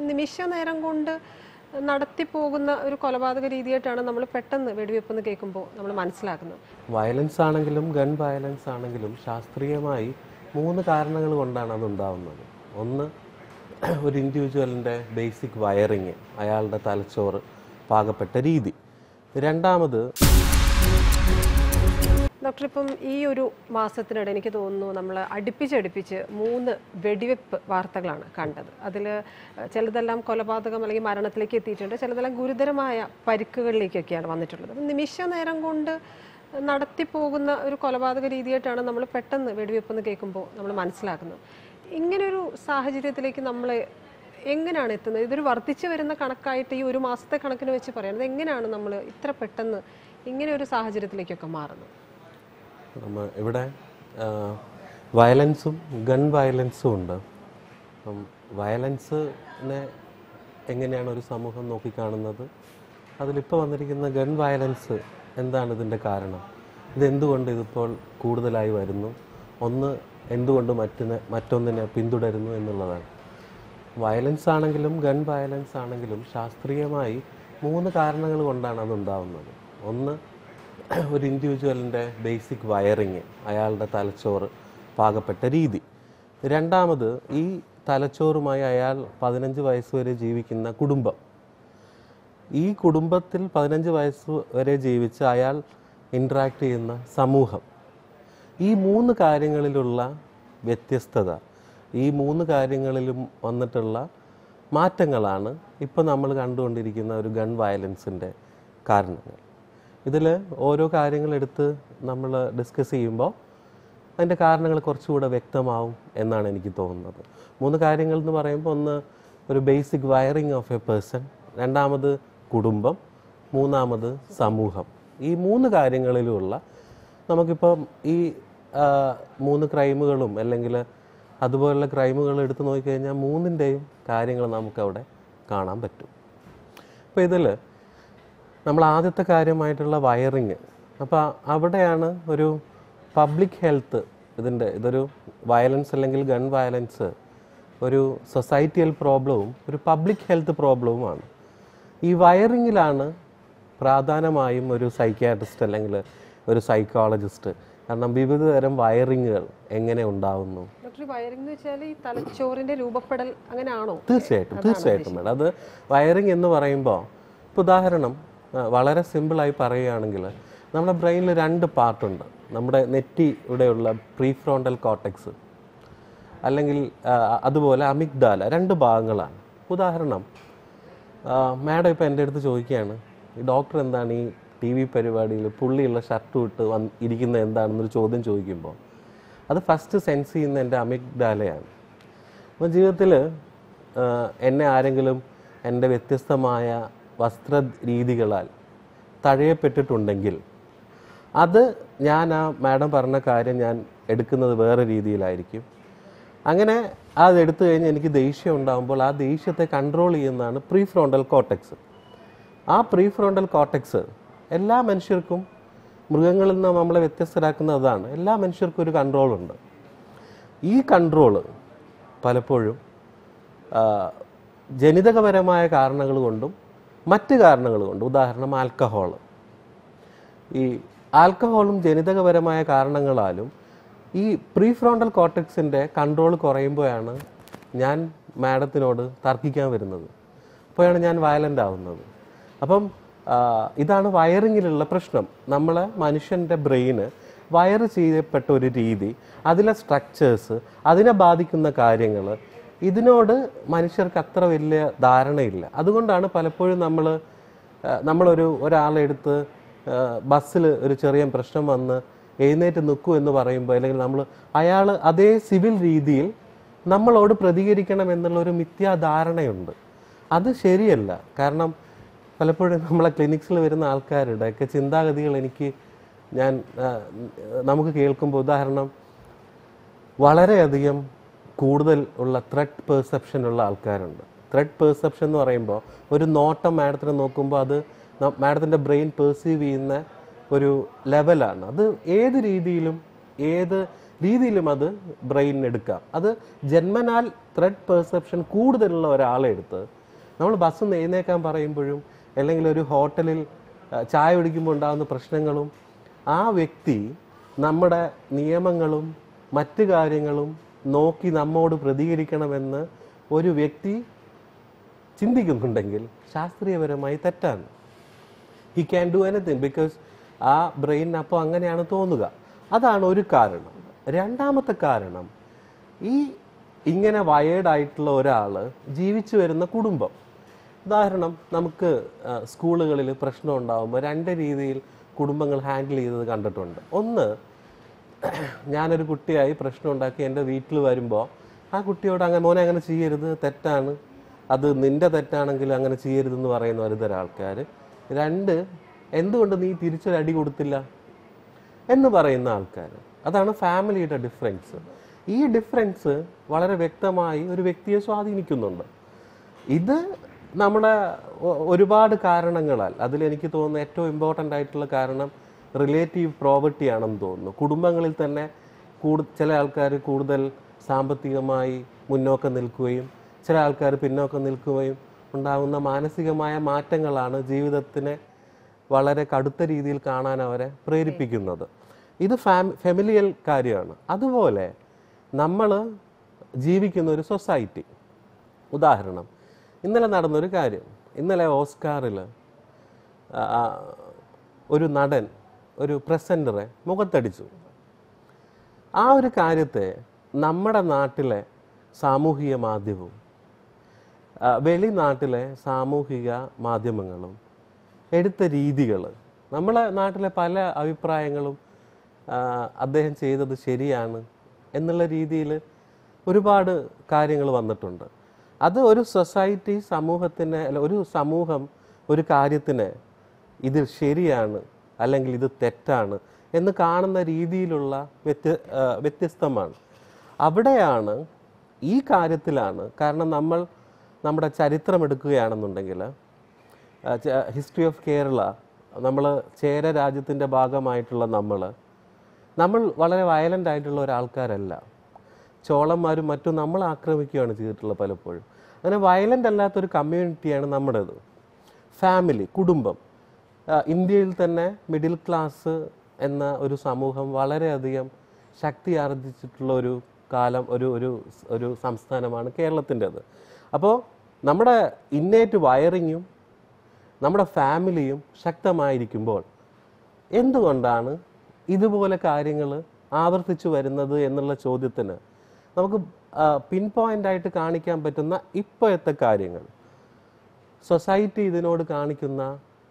നിമിഷ നേരം കൊണ്ട് നടത്തി പോകുന്ന ഒരു കൊലപാതക രീതിയായിട്ടാണ് നമ്മൾ പെട്ടെന്ന് വെടിവെപ്പ് എന്ന് കേൾക്കുമ്പോൾ നമ്മൾ മനസ്സിലാക്കുന്നത് വയലൻസ് ആണെങ്കിലും ഗൺ വയലൻസ് ആണെങ്കിലും ശാസ്ത്രീയമായി മൂന്ന് കാരണങ്ങൾ കൊണ്ടാണ് അത് ഉണ്ടാവുന്നത് ഒന്ന് ഒരു ഇൻഡിവിജ്വലിൻ്റെ ബേസിക് വയറിങ് അയാളുടെ തലച്ചോറ് പാകപ്പെട്ട രീതി രണ്ടാമത് ഡോക്ടർ ഇപ്പം ഈ ഒരു മാസത്തിനിടെ എനിക്ക് തോന്നുന്നു നമ്മൾ അടുപ്പിച്ചടുപ്പിച്ച് മൂന്ന് വെടിവെപ്പ് വാർത്തകളാണ് കണ്ടത് അതിൽ ചിലതെല്ലാം കൊലപാതകം അല്ലെങ്കിൽ മരണത്തിലേക്ക് എത്തിയിട്ടുണ്ട് ചിലതെല്ലാം ഗുരുതരമായ പരിക്കുകളിലേക്കൊക്കെയാണ് വന്നിട്ടുള്ളത് അപ്പം നിമിഷ നേരം കൊണ്ട് നടത്തി പോകുന്ന ഒരു കൊലപാതക രീതിയായിട്ടാണ് നമ്മൾ പെട്ടെന്ന് വെടിവെപ്പ് എന്ന് കേൾക്കുമ്പോൾ നമ്മൾ മനസ്സിലാക്കുന്നത് ഇങ്ങനൊരു സാഹചര്യത്തിലേക്ക് നമ്മൾ എങ്ങനെയാണ് എത്തുന്നത് ഇതൊരു വർദ്ധിച്ചു വരുന്ന കണക്കായിട്ട് ഈ ഒരു മാസത്തെ കണക്കിന് വെച്ച് പറയുന്നത് എങ്ങനെയാണ് നമ്മൾ ഇത്ര പെട്ടെന്ന് ഇങ്ങനെ ഒരു സാഹചര്യത്തിലേക്കൊക്കെ മാറുന്നത് നമ്മ ഇവിടെ വയലൻസും ഗൺ വയലൻസും ഉണ്ട് അപ്പം വയലൻസിനെ എങ്ങനെയാണ് ഒരു സമൂഹം നോക്കിക്കാണുന്നത് അതിലിപ്പോൾ വന്നിരിക്കുന്ന ഗൺ വയലൻസ് എന്താണ് ഇതിൻ്റെ കാരണം ഇതെന്തുകൊണ്ട് ഇതിപ്പോൾ കൂടുതലായി വരുന്നു ഒന്ന് എന്തുകൊണ്ട് മറ്റിനെ മറ്റൊന്നിനെ പിന്തുടരുന്നു എന്നുള്ളതാണ് വയലൻസ് ആണെങ്കിലും ഗൺ വയലൻസ് ആണെങ്കിലും ശാസ്ത്രീയമായി മൂന്ന് കാരണങ്ങൾ കൊണ്ടാണ് അതുണ്ടാവുന്നത് ഒന്ന് ഒരു ഇൻഡിവിജ്വലിൻ്റെ ബേസിക് വയറിങ് അയാളുടെ തലച്ചോറ് പാകപ്പെട്ട രീതി രണ്ടാമത് ഈ തലച്ചോറുമായി അയാൾ പതിനഞ്ച് വയസ്സ് വരെ ജീവിക്കുന്ന കുടുംബം ഈ കുടുംബത്തിൽ പതിനഞ്ച് വയസ്സ് വരെ ജീവിച്ച് അയാൾ ഇൻട്രാക്ട് ചെയ്യുന്ന സമൂഹം ഈ മൂന്ന് കാര്യങ്ങളിലുള്ള വ്യത്യസ്തത ഈ മൂന്ന് കാര്യങ്ങളിലും വന്നിട്ടുള്ള മാറ്റങ്ങളാണ് ഇപ്പോൾ നമ്മൾ കണ്ടുകൊണ്ടിരിക്കുന്ന ഒരു ഗൺ വയലൻസിൻ്റെ കാരണങ്ങൾ ഇതിൽ ഓരോ കാര്യങ്ങളെടുത്ത് നമ്മൾ ഡിസ്കസ് ചെയ്യുമ്പോൾ അതിൻ്റെ കാരണങ്ങൾ കുറച്ചുകൂടെ വ്യക്തമാവും എന്നാണ് എനിക്ക് തോന്നുന്നത് മൂന്ന് കാര്യങ്ങൾ എന്ന് പറയുമ്പോൾ ഒന്ന് ഒരു basic wiring of a person രണ്ടാമത് കുടുംബം മൂന്നാമത് സമൂഹം ഈ മൂന്ന് കാര്യങ്ങളിലുമുള്ള നമുക്കിപ്പം ഈ ആ, മൂന്ന് ക്രൈമുകളും അല്ലെങ്കിൽ അതുപോലുള്ള ക്രൈമുകൾ എടുത്ത് നോക്കിക്കഴിഞ്ഞാൽ മൂന്നിൻ്റെയും കാര്യങ്ങൾ നമുക്കവിടെ കാണാൻ പറ്റും അപ്പോൾ ഇതിൽ നമ്മൾ ആദ്യത്തെ കാര്യമായിട്ടുള്ള വയറിങ് അപ്പോൾ അവിടെയാണ് ഒരു പബ്ലിക് ഹെൽത്ത് ഇതിൻ്റെ ഇതൊരു വയലൻസ് അല്ലെങ്കിൽ ഗൺ വയലൻസ് ഒരു സൊസൈറ്റിയൽ പ്രോബ്ലവും ഒരു പബ്ലിക് ഹെൽത്ത് പ്രോബ്ലവുമാണ് ഈ വയറിങ്ങിലാണ് പ്രധാനമായും ഒരു സൈക്യാട്രിസ്റ്റ് അല്ലെങ്കിൽ ഒരു സൈക്കോളജിസ്റ്റ് കാരണം വിവിധ തരം വയറിങ്ങുകൾ എങ്ങനെ ഉണ്ടാവുന്നു ഡോക്ടർ വയറിംഗ് എന്ന് വെച്ചാൽ ഈ തലച്ചോറിന്റെ രൂപപ്പെടൽ അങ്ങനെയാണോ തീർച്ചയായിട്ടും തീർച്ചയായിട്ടും മേഡം അത് വയറിംഗ് എന്ന് പറയുമ്പോൾ ഇപ്പോൾ ഉദാഹരണം ആ, വളരെ സിമ്പിളായി പറയുകയാണെങ്കിൽ നമ്മുടെ ബ്രെയിനിൽ രണ്ട് പാർട്ടുണ്ട് നമ്മുടെ നെറ്റിയുടെയുള്ള പ്രീഫ്രോണ്ടൽ കോട്ടക്സ് അല്ലെങ്കിൽ ആ, അതുപോലെ അമിഗ്ഡാല രണ്ട് ഭാഗങ്ങളാണ് ഉദാഹരണം മാഡം ഇപ്പോൾ എൻ്റെ അടുത്ത് ചോദിക്കുകയാണ് ഈ ഡോക്ടർ എന്താണ് ഈ ടി വി പരിപാടിയിൽ പുള്ളിയുള്ള ഷർട്ട് ഇട്ട് വന്ന് ഇരിക്കുന്നത് എന്താണെന്നൊരു ചോദ്യം ചോദിക്കുമ്പോൾ അത് ഫസ്റ്റ് സെൻസ് ചെയ്യുന്ന എൻ്റെ അമിഗ്ഡാലയാണ് അപ്പോൾ ജീവിതത്തിൽ എന്നെ ആരെങ്കിലും എൻ്റെ വ്യത്യസ്തമായ വസ്ത്ര രീതികളാൽ തഴയപ്പെട്ടിട്ടുണ്ടെങ്കിൽ അത് ഞാൻ ആ മാഡം പറഞ്ഞ കാര്യം ഞാൻ എടുക്കുന്നത് വേറെ രീതിയിലായിരിക്കും അങ്ങനെ അത് എടുത്തു കഴിഞ്ഞ് എനിക്ക് ദേഷ്യം ഉണ്ടാകുമ്പോൾ ആ ദേഷ്യത്തെ കൺട്രോൾ ചെയ്യുന്നതാണ് പ്രീ ഫ്രോണ്ടൽ കോട്ടക്സ് ആ പ്രീ ഫ്രോണ്ടൽ കോട്ടക്സ് എല്ലാ മനുഷ്യർക്കും മൃഗങ്ങളിൽ നിന്ന് നമ്മളെ വ്യത്യസ്തരാക്കുന്ന അതാണ് എല്ലാ മനുഷ്യർക്കും ഒരു കൺട്രോളുണ്ട് ഈ കൺട്രോള് പലപ്പോഴും ആ, ജനിതകപരമായ കാരണങ്ങൾ കൊണ്ടും മറ്റ് കാരണങ്ങൾ കൊണ്ടും ഉദാഹരണം ആൽക്കഹോൾ ഈ ആൽക്കഹോളും ജനിതകപരമായ കാരണങ്ങളാലും ഈ പ്രീഫ്രോണ്ടൽ കോട്ടക്സിൻ്റെ കൺട്രോൾ കുറയുമ്പോഴാണ് ഞാൻ മാഡത്തിനോട് തർക്കിക്കാൻ വരുന്നത് അപ്പോഴാണ് ഞാൻ വയലൻ്റ് ആവുന്നത് അപ്പം ആ, ഇതാണ് വയറിങ്ങിലുള്ള പ്രശ്നം നമ്മളെ മനുഷ്യൻ്റെ ബ്രെയിന് വയറ് ചെയ്യപ്പെട്ട ഒരു രീതി അതിലെ സ്ട്രക്ചേഴ്സ് അതിനെ ബാധിക്കുന്ന കാര്യങ്ങൾ ഇതിനോട് മനുഷ്യർക്ക് അത്ര വലിയ ധാരണയില്ല അതുകൊണ്ടാണ് പലപ്പോഴും നമ്മൾ നമ്മളൊരു ഒരാളെ എടുത്ത് ബസ്സിൽ ഒരു ചെറിയ പ്രശ്നം വന്ന് എഴുന്നേറ്റ് നിൽക്കൂ എന്ന് പറയുമ്പോൾ അല്ലെങ്കിൽ നമ്മൾ അയാൾ അതേ സിവിൽ രീതിയിൽ നമ്മളോട് പ്രതികരിക്കണം എന്നുള്ള ഒരു മിഥ്യാധാരണയുണ്ട് അത് ശരിയല്ല കാരണം പലപ്പോഴും നമ്മളെ ക്ലിനിക്സിൽ വരുന്ന ആൾക്കാരുടെ ഒക്കെ ചിന്താഗതികൾ എനിക്ക് ഞാൻ ആ, നമുക്ക് കേൾക്കുമ്പോൾ ഉദാഹരണം വളരെയധികം കൂടുതൽ ഉള്ള ത്രെഡ് പെർസെപ്ഷൻ ഉള്ള ആൾക്കാരുണ്ട് ത്രെഡ് പെർസെപ്ഷൻ എന്ന് പറയുമ്പോൾ ഒരു നോട്ടം മാഡത്തിനെ നോക്കുമ്പോൾ അത് മാഡത്തിൻ്റെ ബ്രെയിൻ പെർസീവ് ചെയ്യുന്ന ഒരു ലെവലാണ് അത് ഏത് രീതിയിലും ഏത് രീതിയിലും അത് ബ്രെയിനിന് എടുക്കാം അത് ജന്മനാൽ ത്രെഡ് പെർസെപ്ഷൻ കൂടുതലുള്ള ഒരാളെ എടുത്ത് നമ്മൾ ബസ്സിൽ നിന്ന് എഴുന്നേക്കാൻ പറയുമ്പോഴും അല്ലെങ്കിൽ ഒരു ഹോട്ടലിൽ ആ, ചായ കുടിക്കുമ്പോൾ ഉണ്ടാകുന്ന പ്രശ്നങ്ങളും ആ വ്യക്തി നമ്മുടെ നിയമങ്ങളും മറ്റു കാര്യങ്ങളും നോക്കി നമ്മോട് പ്രതികരിക്കണമെന്ന് ഒരു വ്യക്തി ചിന്തിക്കുന്നുണ്ടെങ്കിൽ ശാസ്ത്രീയപരമായി തെറ്റാണ് he can do anything because uh brain അപ്പോൾ അങ്ങനെയാണ് തോന്നുക അതാണ് ഒരു കാരണം രണ്ടാമത്തെ കാരണം ഈ ഇങ്ങനെ വയേർഡായിട്ടുള്ള ഒരാൾ ജീവിച്ചു വരുന്ന കുടുംബം ഉദാഹരണം നമുക്ക് ആ, സ്കൂളുകളിൽ പ്രശ്നം ഉണ്ടാകുമ്പോൾ രണ്ട് രീതിയിൽ കുടുംബങ്ങൾ ഹാൻഡിൽ ചെയ്തത് കണ്ടിട്ടുണ്ട് ഒന്ന് ഞാനൊരു കുട്ടിയായി പ്രശ്നം ഉണ്ടാക്കി എൻ്റെ വീട്ടിൽ വരുമ്പോൾ ആ കുട്ടിയോട് അങ്ങനെ മോനെ അങ്ങനെ ചെയ്യരുത് തെറ്റാണ് അത് നിന്റെ തെറ്റാണെങ്കിൽ അങ്ങനെ ചെയ്യരുതെന്ന് പറയുന്ന ഒരു തരം ആൾക്കാർ രണ്ട് എന്തുകൊണ്ട് നീ തിരിച്ചൊരു അടി കൊടുത്തില്ല എന്ന് പറയുന്ന ആൾക്കാർ അതാണ് ഫാമിലിയുടെ ഡിഫറൻസ് ഈ ഡിഫറൻസ് വളരെ വ്യക്തമായി ഒരു വ്യക്തിയെ സ്വാധീനിക്കുന്നുണ്ട് ഇത് നമ്മുടെ ഒ- ഒരുപാട് കാരണങ്ങളാൽ അതിലെനിക്ക് തോന്നുന്ന ഏറ്റവും ഇമ്പോർട്ടൻ്റ് ആയിട്ടുള്ള കാരണം റിലേറ്റീവ് പ്രോവർട്ടി ആണെന്ന് തോന്നുന്നു കുടുംബങ്ങളിൽ തന്നെ കൂടു ചില ആൾക്കാർ കൂടുതൽ സാമ്പത്തികമായി മുന്നോക്കം നിൽക്കുകയും ചില ആൾക്കാർ പിന്നോക്കം നിൽക്കുകയും ഉണ്ടാകുന്ന മാനസികമായ മാറ്റങ്ങളാണ് ജീവിതത്തിനെ വളരെ കടുത്ത രീതിയിൽ കാണാൻ അവരെ പ്രേരിപ്പിക്കുന്നത് ഇത് ഫാം ഫെമിലിയൽ കാര്യമാണ് അതുപോലെ നമ്മൾ ജീവിക്കുന്ന ഒരു സൊസൈറ്റി ഉദാഹരണം ഇന്നലെ നടന്നൊരു കാര്യം ഇന്നലെ ഓസ്കാറിൽ ഒരു നടൻ ഒരു പ്രസൻറ്ററെ മുഖത്തടിച്ചു ആ ഒരു കാര്യത്തെ നമ്മുടെ നാട്ടിലെ സാമൂഹിക മാധ്യമവും ആ, വെളിനാട്ടിലെ സാമൂഹിക മാധ്യമങ്ങളും എടുത്ത രീതികൾ നമ്മളെ നാട്ടിലെ പല അഭിപ്രായങ്ങളും ആ, അദ്ദേഹം ചെയ്തത് ശരിയാണ് എന്നുള്ള രീതിയിൽ ഒരുപാട് കാര്യങ്ങൾ വന്നിട്ടുണ്ട് അത് ഒരു സൊസൈറ്റി സമൂഹത്തിന് അല്ല ഒരു സമൂഹം ഒരു കാര്യത്തിന് ഇത് ശരിയാണ് അല്ലെങ്കിൽ ഇത് തെറ്റാണ് എന്ന് കാണുന്ന രീതിയിലുള്ള വ്യത്യ ആ, വ്യത്യസ്തമാണ് അവിടെയാണ് ഈ കാര്യത്തിലാണ് കാരണം നമ്മൾ നമ്മുടെ ചരിത്രം എടുക്കുകയാണെന്നുണ്ടെങ്കിൽ ഹിസ്റ്ററി ഓഫ് കേരള നമ്മൾ ചേര രാജ്യത്തിൻ്റെ ഭാഗമായിട്ടുള്ള നമ്മൾ നമ്മൾ വളരെ വയലൻ്റ് ആയിട്ടുള്ള ഒരാൾക്കാരല്ല ചോളന്മാരും മറ്റും നമ്മൾ ആക്രമിക്കുകയാണ് ചെയ്തിട്ടുള്ളത് പലപ്പോഴും അങ്ങനെ വയലൻ്റ് അല്ലാത്തൊരു കമ്മ്യൂണിറ്റിയാണ് നമ്മുടേത് ഫാമിലി കുടുംബം ആ, ഇന്ത്യയിൽ തന്നെ മിഡിൽ ക്ലാസ് എന്ന ഒരു സമൂഹം വളരെയധികം ശക്തി ആർജിച്ചിട്ടുള്ള ഒരു കാലം ഒരു ഒരു ഒരു സംസ്ഥാനമാണ് കേരളത്തിൻ്റെത് അപ്പോൾ നമ്മുടെ ഇന്നേറ്റ് വയറിങ്ങും നമ്മുടെ ഫാമിലിയും ശക്തമായിരിക്കുമ്പോൾ എന്തുകൊണ്ടാണ് ഇതുപോലെ കാര്യങ്ങൾ ആവർത്തിച്ചു വരുന്നത് എന്നുള്ള ചോദ്യത്തിന് നമുക്ക് പിൻ പോയിന്റ് ആയിട്ട് കാണിക്കാൻ പറ്റുന്ന ഇപ്പോഴത്തെ കാര്യങ്ങൾ സൊസൈറ്റി ഇതിനോട് കാണിക്കുന്ന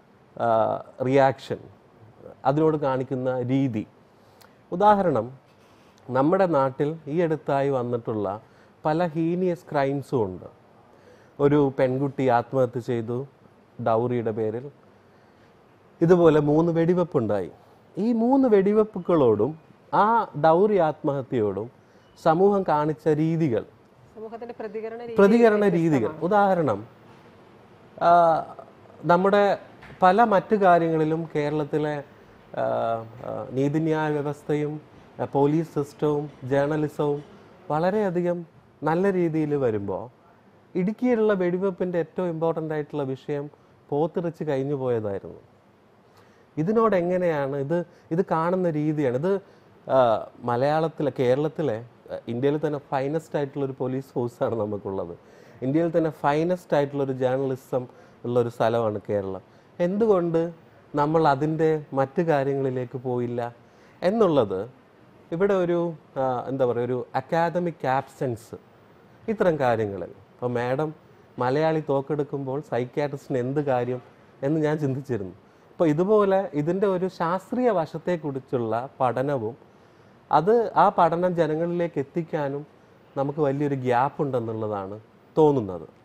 റിയാക്ഷൻ അതിനോട് കാണിക്കുന്ന രീതി ഉദാഹരണം നമ്മുടെ നാട്ടിൽ ഈ അടുത്തായി വന്നിട്ടുള്ള പല ഹീനിയസ് ക്രൈംസും ഉണ്ട് ഒരു പെൺകുട്ടി ആത്മഹത്യ ചെയ്തു ഡൗറിയുടെ പേരിൽ ഇതുപോലെ മൂന്ന് വെടിവെപ്പുണ്ടായി ഈ മൂന്ന് വെടിവെപ്പുകളോടും ആ ഡൗറി ആത്മഹത്യയോടും സമൂഹം കാണിച്ച രീതികൾ സമൂഹത്തിന്റെ പ്രതികരണ രീതി പ്രതികരണ രീതികൾ ഉദാഹരണം ആ, നമ്മുടെ പല മറ്റു കാര്യങ്ങളിലും കേരളത്തിലെ ആ, ആ, നീതിന്യായ വ്യവസ്ഥയും ആ, പോലീസ് സിസ്റ്റവും ജേർണലിസവും വളരെയധികം നല്ല രീതിയിൽ വരുമ്പോൾ ഇടുക്കിയിലുള്ള വെടിവെപ്പിൻ്റെ ഏറ്റവും ഇമ്പോർട്ടൻ്റ് ആയിട്ടുള്ള വിഷയം പോത്തിറച്ച് കഴിഞ്ഞു പോയതായിരുന്നു ഇതിനോട് എങ്ങനെയാണ് ഇത് ഇത് കാണുന്ന രീതിയാണ് ഇത് ആ, മലയാളത്തിലെ കേരളത്തിലെ ആ, ഇന്ത്യയിൽ തന്നെ ഫൈനസ്റ്റ് ആയിട്ടുള്ള ഒരു പോലീസ് ഫോഴ്സാണ് നമുക്കുള്ളത് ഇന്ത്യയിൽ തന്നെ ഫൈനസ്റ്റ് ആയിട്ടുള്ള ഒരു ജേർണലിസം ഉള്ള ഒരു സ്ഥലമാണ് കേരളം എന്തുകൊണ്ട് നമ്മൾ അതിൻ്റെ മറ്റു കാര്യങ്ങളിലേക്ക് പോയില്ല എന്നുള്ളത് ഇവിടെ ഒരു ആ, എന്താ പറയുക ഒരു അക്കാദമിക് ആബ്സെൻസ് ഇത്തരം കാര്യങ്ങളിൽ അപ്പോൾ മാഡം മലയാളി തോക്കെടുക്കുമ്പോൾ സൈക്യാട്രിസ്റ്റിന് എന്ത് കാര്യം എന്ന് ഞാൻ ചിന്തിച്ചിരുന്നു അപ്പോൾ ഇതുപോലെ ഇതിൻ്റെ ഒരു ശാസ്ത്രീയ വശത്തെക്കുറിച്ചുള്ള പഠനവും അത് ആ പഠനം ജനങ്ങളിലേക്ക് എത്തിക്കാനും നമുക്ക് വലിയൊരു ഗ്യാപ്പ് ഉണ്ടെന്നുള്ളതാണ് തോന്നുന്നത്